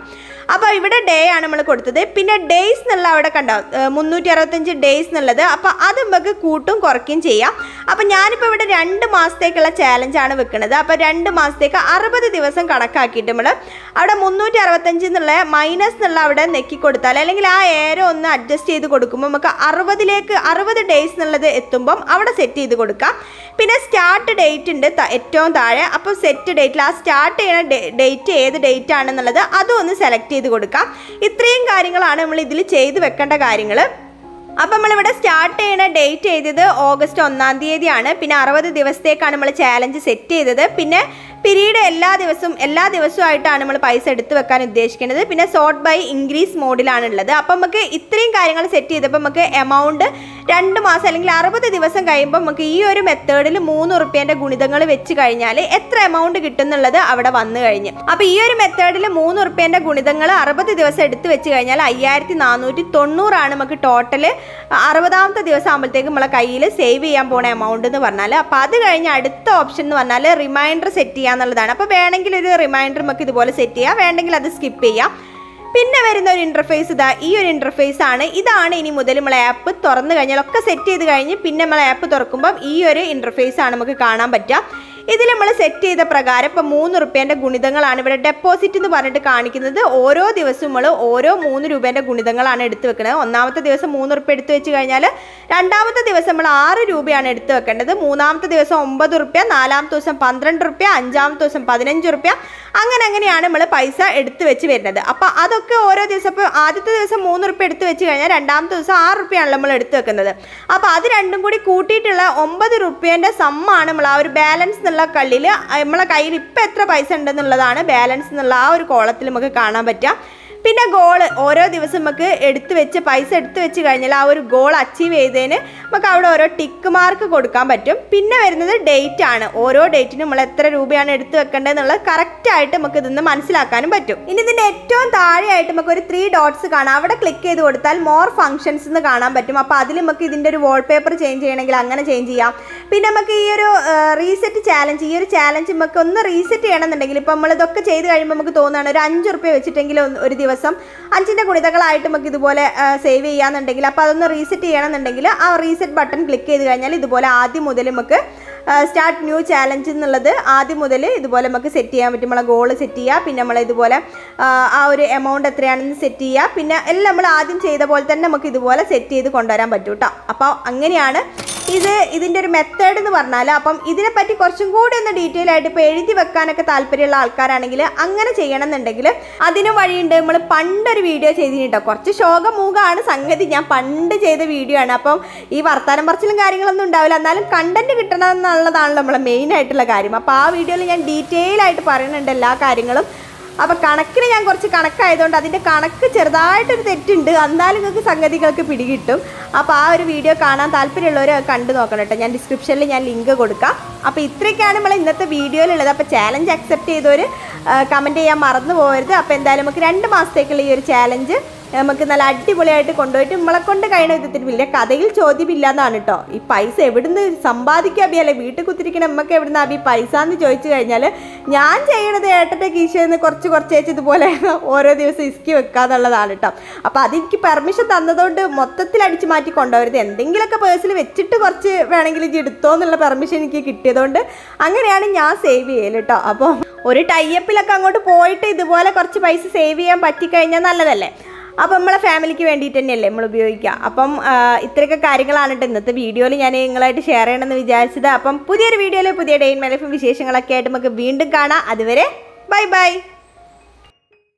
Speaker 1: അപ്പോൾ ഇവിടെ ഡേ ആണ് നമ്മൾ കൊടുത്തത് പിന്നെ ഡേയ്സ് എന്നുള്ള അവിടെ കണ്ടോ മുന്നൂറ്റി അറുപത്തഞ്ച് ഡേയ്സ് എന്നുള്ളത് അപ്പോൾ അത് നമുക്ക് കൂട്ടും കുറയ്ക്കും ചെയ്യാം അപ്പോൾ ഞാനിപ്പോൾ ഇവിടെ രണ്ട് മാസത്തേക്കുള്ള ചാലഞ്ചാണ് വെക്കുന്നത് അപ്പോൾ രണ്ട് മാസത്തേക്ക് അറുപത് ദിവസം കണക്കാക്കിയിട്ട് നമ്മൾ അവിടെ മുന്നൂറ്റി അറുപത്തഞ്ച് എന്നുള്ള മൈനസ് എന്നുള്ള അവിടെ നെക്കി കൊടുത്താൽ അല്ലെങ്കിൽ ആ ഏരോ ഒന്ന് അഡ്ജസ്റ്റ് ചെയ്ത് കൊടുക്കുമ്പോൾ നമുക്ക് അറുപതിലേക്ക് അറുപത് ഡേയ്സ് എന്നുള്ളത് എത്തുമ്പം അവിടെ സെറ്റ് ചെയ്ത് കൊടുക്കാം പിന്നെ സ്റ്റാർട്ട് ഡേറ്റ് ഉണ്ട് ത- ഏറ്റവും താഴെ അപ്പോൾ സെറ്റ് ഡേറ്റിൽ ആ സ്റ്റാർട്ട് ചെയ്യുന്ന ഡേറ്റ് ഏത് ഡേറ്റ് ആണെന്നുള്ളത് അതും ഒന്ന് സെലക്ട് ചെയ്ത് കൊടുക്കാം ഇത്രയും കാര്യങ്ങളാണ് നമ്മൾ ഇതിൽ ചെയ്ത് വെക്കേണ്ട കാര്യങ്ങൾ അപ്പം നമ്മളിവിടെ സ്റ്റാർട്ട് ചെയ്യുന്ന ഡേറ്റ് ചെയ്തത് ഓഗസ്റ്റ് ഒന്നാം തീയതിയാണ് പിന്നെ അറുപത് ദിവസത്തേക്കാണ് നമ്മൾ ചാലഞ്ച് സെറ്റ് ചെയ്തത് പിന്നെ പിരീഡ് എല്ലാ ദിവസവും എല്ലാ ദിവസവുമായിട്ടാണ് നമ്മൾ പൈസ എടുത്തു വെക്കാൻ ഉദ്ദേശിക്കുന്നത് പിന്നെ സോർട്ട് ബൈ ഇൻക്രീസ് മോഡിലാണ് ഉള്ളത് അപ്പം നമുക്ക് ഇത്രയും കാര്യങ്ങൾ സെറ്റ് ചെയ്തപ്പോൾ നമുക്ക് എമൗണ്ട് രണ്ട് മാസം അല്ലെങ്കിൽ അറുപത് ദിവസം കഴിയുമ്പോൾ നമുക്ക് ഈ ഒരു മെത്തേഡിൽ മൂന്ന് ഉറുപ്പ്യൻ്റെ ഗുണിതങ്ങൾ വെച്ച് കഴിഞ്ഞാൽ എത്ര എമൗണ്ട് കിട്ടും എന്നുള്ളത് അവിടെ വന്നു കഴിഞ്ഞ് അപ്പോൾ ഈ ഒരു മെത്തേഡിൽ മൂന്ന് ഉറുപ്പ്യൻ്റെ ഗുണിതങ്ങൾ അറുപത് ദിവസം എടുത്ത് വെച്ച് കഴിഞ്ഞാൽ അയ്യായിരത്തി നാനൂറ്റി തൊണ്ണൂറാണ് നമുക്ക് ടോട്ടൽ അറുപതാമത്തെ ദിവസം ആകുമ്പോഴത്തേക്ക് നമ്മളെ കയ്യിൽ സേവ് ചെയ്യാൻ പോണ എമൗണ്ട് എന്ന് പറഞ്ഞാൽ അപ്പോൾ അത് കഴിഞ്ഞ് അടുത്ത ഓപ്ഷൻ എന്ന് പറഞ്ഞാൽ റിമൈൻഡർ സെറ്റ് ചെയ്യാന്നുള്ളതാണ് അപ്പോൾ വേണമെങ്കിൽ ഒരു റിമൈൻഡർ നമുക്ക് ഇതുപോലെ സെറ്റ് ചെയ്യാം വേണ്ടെങ്കിൽ അത് സ്കിപ്പ് ചെയ്യാം പിന്നെ വരുന്ന ഒരു ഇൻ്റർഫേസ് ഇതാ ഈ ഒരു ഇൻ്റർഫേസ് ആണ് ഇതാണ് ഇനി മുതൽ നമ്മൾ ആപ്പ് തുറന്നു കഴിഞ്ഞാൽ ഒക്കെ സെറ്റ് ചെയ്ത് കഴിഞ്ഞ് പിന്നെ നമ്മൾ ആപ്പ് തുറക്കുമ്പം ഈ ഒരു ഇൻ്റർഫേസ് ആണ് നമുക്ക് കാണാൻ പറ്റുക ഇതിൽ നമ്മൾ സെറ്റ് ചെയ്ത പ്രകാരം ഇപ്പോൾ മൂന്ന് റുപ്യേൻ്റെ ഗുണിതങ്ങളാണ് ഇവിടെ ഡെപ്പോസിറ്റ് എന്ന് പറഞ്ഞിട്ട് കാണിക്കുന്നത് ഓരോ ദിവസവും നമ്മൾ ഓരോ മൂന്ന് രൂപേൻ്റെ ഗുണിതങ്ങളാണ് എടുത്ത് വെക്കുന്നത് ഒന്നാമത്തെ ദിവസം മൂന്ന് റുപ്യ എടുത്ത് വെച്ച് കഴിഞ്ഞാൽ രണ്ടാമത്തെ ദിവസം നമ്മൾ ആറ് രൂപയാണ് എടുത്ത് വെക്കേണ്ടത് മൂന്നാമത്തെ ദിവസം ഒമ്പത് റുപ്യ നാലാമത്തെ ദിവസം പന്ത്രണ്ട് റുപ്യ അഞ്ചാമത്തെ ദിവസം പതിനഞ്ച് റുപ്യ അങ്ങനെ അങ്ങനെയാണ് നമ്മൾ പൈസ എടുത്ത് വെച്ച് വരുന്നത് അപ്പോൾ അതൊക്കെ ഓരോ ദിവസം ഇപ്പോൾ ആദ്യത്തെ ദിവസം മൂന്ന് റുപ്യ എടുത്ത് വെച്ച് കഴിഞ്ഞാൽ രണ്ടാമത്തെ ദിവസം ആറ് റുപ്യാണ് നമ്മൾ എടുത്ത് വെക്കുന്നത് അപ്പോൾ അത് രണ്ടും കൂടി കൂട്ടിയിട്ടുള്ള ഒമ്പത് റുപ്യേൻ്റെ സമ്മാണ് നമ്മൾ ആ ഒരു ബാലൻസ് എന്നുള്ള കള്ളിൽ നമ്മളെ കയ്യിൽ ഇപ്പം എത്ര പൈസ ഉണ്ടെന്നുള്ളതാണ് ബാലൻസ് എന്നുള്ള ആ ഒരു കോളത്തിൽ നമുക്ക് കാണാൻ പറ്റുക പിന്നെ ഗോള് ഓരോ ദിവസം നമുക്ക് എടുത്ത് വെച്ച് പൈസ എടുത്ത് വെച്ച് കഴിഞ്ഞാൽ ആ ഒരു ഗോൾ അച്ചീവ് ചെയ്തതിന് നമുക്ക് അവിടെ ഓരോ ടിക്ക് മാർക്ക് കൊടുക്കാൻ പറ്റും പിന്നെ വരുന്നത് ഡേറ്റ് ആണ് ഓരോ ഡേറ്റിനും നമ്മൾ എത്ര രൂപയാണ് എടുത്ത് വെക്കേണ്ടതെന്നുള്ളത് കറക്റ്റായിട്ട് നമുക്ക് ഇതൊന്ന് മനസ്സിലാക്കാനും പറ്റും ഇനി ഇതിൻ്റെ ഏറ്റവും താഴെയായിട്ട് നമുക്ക് ഒരു ത്രീ ഡോട്ട്സ് കാണാം അവിടെ ക്ലിക്ക് ചെയ്ത് കൊടുത്താൽ മോർ ഫങ്ഷൻസ് എന്ന് കാണാൻ പറ്റും അപ്പോൾ അതിൽ നമുക്ക് ഇതിൻ്റെ ഒരു വാൾപേപ്പർ ചേഞ്ച് ചെയ്യണമെങ്കിൽ അങ്ങനെ ചേഞ്ച് ചെയ്യാം പിന്നെ നമുക്ക് ഈ ഒരു റീസെറ്റ് ചാലഞ്ച് ഈ ഒരു ചാലഞ്ച് നമുക്ക് ഒന്ന് റീസെറ്റ് ചെയ്യണമെന്നുണ്ടെങ്കിൽ ഇപ്പോൾ നമ്മൾ ഇതൊക്കെ ചെയ്ത് കഴിയുമ്പോൾ നമുക്ക് തോന്നുകയാണ് ഒരു അഞ്ച് റുപ്യ വെച്ചിട്ടെങ്കിലും ഒന്ന് ഒരു ദിവസം അഞ്ചിൻ്റെ ഗുണിതകളായിട്ട് നമുക്ക് ഇതുപോലെ സേവ് ചെയ്യാന്നുണ്ടെങ്കിൽ അപ്പോൾ അതൊന്ന് റീസെറ്റ് ചെയ്യണമെന്നുണ്ടെങ്കിൽ ആ റീസെറ്റ് ബട്ടൺ ക്ലിക്ക് ചെയ്ത് കഴിഞ്ഞാൽ ഇതുപോലെ ആദ്യം മുതൽ നമുക്ക് സ്റ്റാർട്ട് ന്യൂ ചാലഞ്ച് എന്നുള്ളത് ആദ്യം മുതൽ ഇതുപോലെ നമുക്ക് സെറ്റ് ചെയ്യാൻ പറ്റും നമ്മളെ ഗോൾ സെറ്റ് ചെയ്യുക പിന്നെ നമ്മൾ ഇതുപോലെ ആ, ആ ഒരു എമൗണ്ട് എത്രയാണെന്ന് സെറ്റ് ചെയ്യുക പിന്നെ എല്ലാം നമ്മൾ ആദ്യം ചെയ്ത പോലെ തന്നെ നമുക്ക് ഇതുപോലെ സെറ്റ് ചെയ്ത് കൊണ്ടുവരാൻ പറ്റും കേട്ടോ അപ്പോൾ അങ്ങനെയാണ് ഇത് ഇതിൻ്റെ ഒരു മെത്തേഡ് എന്ന് പറഞ്ഞാൽ അപ്പം ഇതിനെപ്പറ്റി കുറച്ചും കൂടി ഒന്ന് ഡീറ്റെയിൽ ആയിട്ട് ഇപ്പോൾ എഴുതി വെക്കാനൊക്കെ താല്പര്യമുള്ള ആൾക്കാരാണെങ്കിൽ അങ്ങനെ ചെയ്യണം എന്നുണ്ടെങ്കിൽ അതിനും വഴിയുണ്ട് നമ്മൾ പണ്ടൊരു വീഡിയോ ചെയ്തിന് കേട്ടോ കുറച്ച് ശോകമൂഖമാണ് സംഗതി ഞാൻ പണ്ട് ചെയ്ത വീഡിയോ ആണ് അപ്പം ഈ വർത്താനം പറച്ചിലും കാര്യങ്ങളൊന്നും ഉണ്ടാവില്ല എന്നാലും കണ്ടന്റ് കിട്ടണം എന്നുള്ളതാണല്ലോ നമ്മളെ മെയിൻ ആയിട്ടുള്ള കാര്യം അപ്പോൾ ആ വീഡിയോയിൽ ഞാൻ ഡീറ്റെയിൽ ആയിട്ട് പറയുന്നുണ്ട് എല്ലാ കാര്യങ്ങളും അപ്പോൾ കണക്കിന് ഞാൻ കുറച്ച് കണക്കായതുകൊണ്ട് അതിൻ്റെ കണക്ക് ചെറുതായിട്ടൊരു തെറ്റുണ്ട് എന്നാലും നിങ്ങൾക്ക് സംഗതികൾക്ക് പിടികിട്ടും അപ്പോൾ ആ ഒരു വീഡിയോ കാണാൻ താല്പര്യമുള്ളവർ അത് കണ്ടു നോക്കണം കേട്ടോ ഞാൻ ഡിസ്ക്രിപ്ഷനിൽ ഞാൻ ലിങ്ക് കൊടുക്കാം അപ്പോൾ ഇത്രയൊക്കെയാണ് നമ്മൾ ഇന്നത്തെ വീഡിയോയിലുള്ളത് അപ്പോൾ ചാലഞ്ച് അക്സെപ്റ്റ് ചെയ്തവർ കമൻറ്റ് ചെയ്യാൻ മറന്നു പോകരുത് അപ്പോൾ എന്തായാലും നമുക്ക് രണ്ട് മാസത്തേക്കുള്ള ഈ ഒരു ചാലഞ്ച് നമുക്ക് നല്ല അടിപൊളിയായിട്ട് കൊണ്ടുപോയിട്ട് നമ്മളെ കൊണ്ട് കഴിയുന്ന വിധത്തിൽ വലിയ കഥയിൽ ചോദ്യമില്ല എന്നാണ് കേട്ടോ ഈ പൈസ എവിടുന്ന് സമ്പാദിക്കാൻ അബി അല്ലെ വീട്ടിൽ കുത്തിരിക്കണ നമുക്ക് എവിടുന്ന് അബി പൈസ എന്ന് ചോദിച്ചു കഴിഞ്ഞാൽ ഞാൻ ചെയ്യണത് ഏട്ടൻ്റെ കീശയിൽ നിന്ന് കുറച്ച് കുറച്ച് വെച്ച് ഇതുപോലെ ഓരോ ദിവസം ഇസ്കി വെക്കാന്നുള്ളതാണ് കേട്ടോ അപ്പോൾ അതെനിക്ക് പെർമിഷൻ തന്നതുകൊണ്ട് മൊത്തത്തിൽ അടിച്ചു മാറ്റി കൊണ്ടുപോകരുത് എന്തെങ്കിലുമൊക്കെ പേഴ്സിൽ വെച്ചിട്ട് കുറച്ച് വേണമെങ്കിൽ ഇജ്ജ് എടുത്തോ എന്നുള്ള പെർമിഷൻ എനിക്ക് കിട്ടിയതുകൊണ്ട് അങ്ങനെയാണ് ഞാൻ സേവ് ചെയ്യൽ കേട്ടോ അപ്പോൾ ഒരു ടൈപ്പിലൊക്കെ അങ്ങോട്ട് പോയിട്ട് ഇതുപോലെ കുറച്ച് പൈസ സേവ് ചെയ്യാൻ പറ്റിക്കഴിഞ്ഞാൽ നല്ലതല്ലേ അപ്പം നമ്മളെ ഫാമിലിക്ക് വേണ്ടിയിട്ട് തന്നെയല്ലേ നമ്മൾ ഉപയോഗിക്കുക അപ്പം ആ, ഇത്രയൊക്കെ കാര്യങ്ങളാണ് കേട്ടോ ഇന്നത്തെ വീഡിയോയിൽ ഞാൻ നിങ്ങളായിട്ട് ഷെയർ ചെയ്യണമെന്ന് വിചാരിച്ചത് അപ്പം പുതിയൊരു വീഡിയോയിൽ പുതിയ ഡെയിൻ ലൈഫും വിശേഷങ്ങളൊക്കെ ആയിട്ട് നമുക്ക് വീണ്ടും കാണാം അതുവരെ ബൈ ബൈ